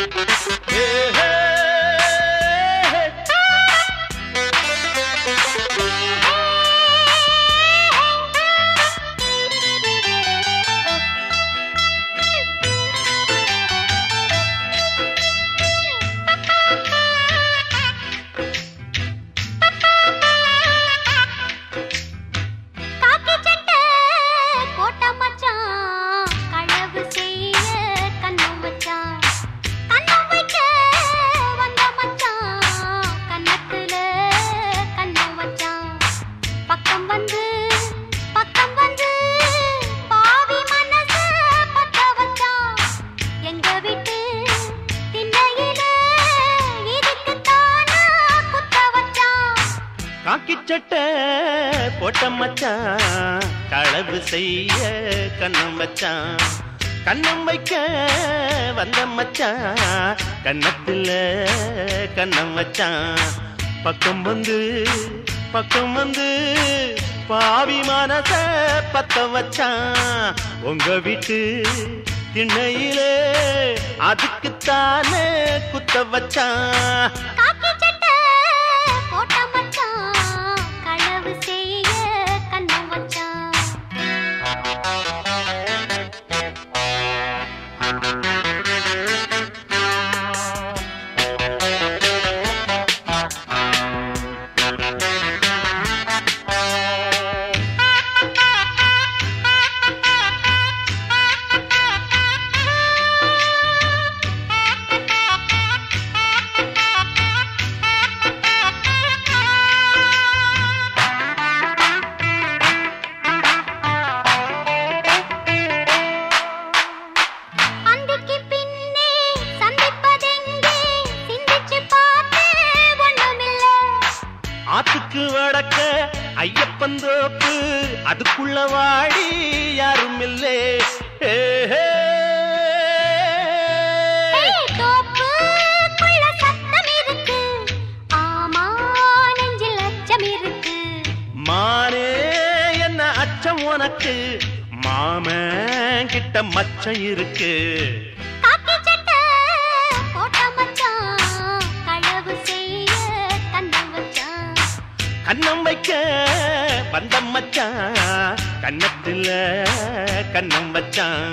ஏ, ஹே, ஹே. காக்கி சட்டை போட்ட மச்சான் களவு செய்ய கண்ணம் வச்சான் கண்ணம் வைக்க வந்த மச்சான் கன்னத்துல கண்ணம் வச்சான் பக்கம் வந்து பக்கம் வந்து பாவி மனச பத்த வச்சான் எங்க விட்டு திண்ணையில இதுக்குத்தானா குத்த வச்சான் காக்கி சட்டை போட்ட மச்சான் களவு செய்ய கண்ணம் வச்சான் கண்ணம் வைக்க வந்த மச்சான் கண்ணத்துல கண்ணம் வச்சான் பக்கம் வந்து பக்கம் வந்து பாவி மனச பத்த வச்சான் உங்க வீட்டு திண்ணையிலே அதுக்குத்தானே குத்த வச்சான் காக்கி சட்டை போட்ட மச்சான் களவு செய்ய கண்ணம் வச்சான் அந்திக்கு பின்னே சந்திப்பதெங்கே சிந்திச்சு பார்த்து ஒண்ணுமில்ல ஆத்துக்கு வடக்க ஐயப்பன் தோப்பு அதுக்குள்ள வாடி யாரும் இல்லே ஹே, ஹே. ஏய், தோப்புக்குள்ள சத்தம் இருக்கு ஆமா நெஞ்சில் அச்சம் இருக்கு மானே என்ன அச்சம் உனக்கு மாமன் கிட்ட மச்சம் இருக்கு காக்கி சட்டை போட்ட மச்சான் களவு செய்ய கண்ணம் வச்சான் கண்ணம் வைக்க வந்த மச்சான் கன்னத்துல கண்ணம் வச்சான்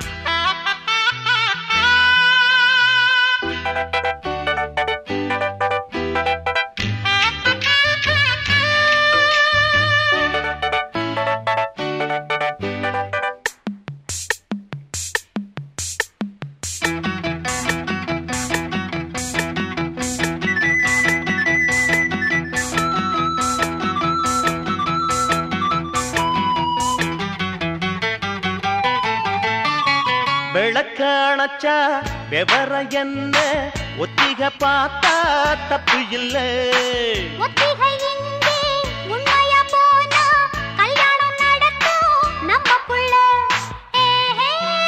விளக்க அணைச்சா விவரம் என்ன ஒத்திக பார்த்தா தப்பு இல்லை ஒத்திகை இங்கே உண்மையா போனா கல்யாணம் நடக்கும் நம்ம புள்ள ஏஹே.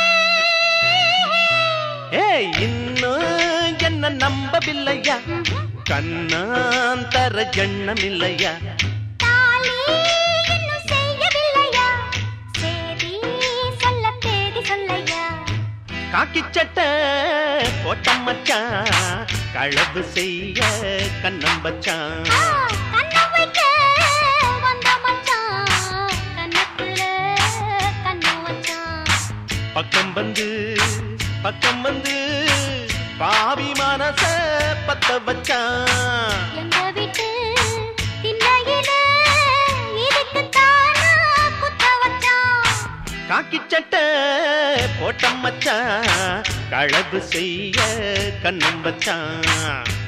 ஏய் இன்னும் என்ன நம்பவில்லையா கண்ணான் தர எண்ணம் இல்லையா தாலி இன்னும் செய்யவில்லையா சேதி சொல்ல தேதி சொல்லையா காக்கி சட்டை போட்ட மச்சான் களவு செய்ய கண்ணம் வச்சான் ஆ, கண்ணம் வைக்க வந்த மச்சான் கன்னத்துல கண்ணம் வச்சான் பக்கம் வந்து பக்கம் வந்து பாவி மனச பத்த வச்சான் எங்க வீட்டு திண்ணையில இதுக்குத்தானா குத்த வச்சான் காக்கி சட்டை போட்ட மச்சான் களவு செய்ய கண்ணம் வச்சான்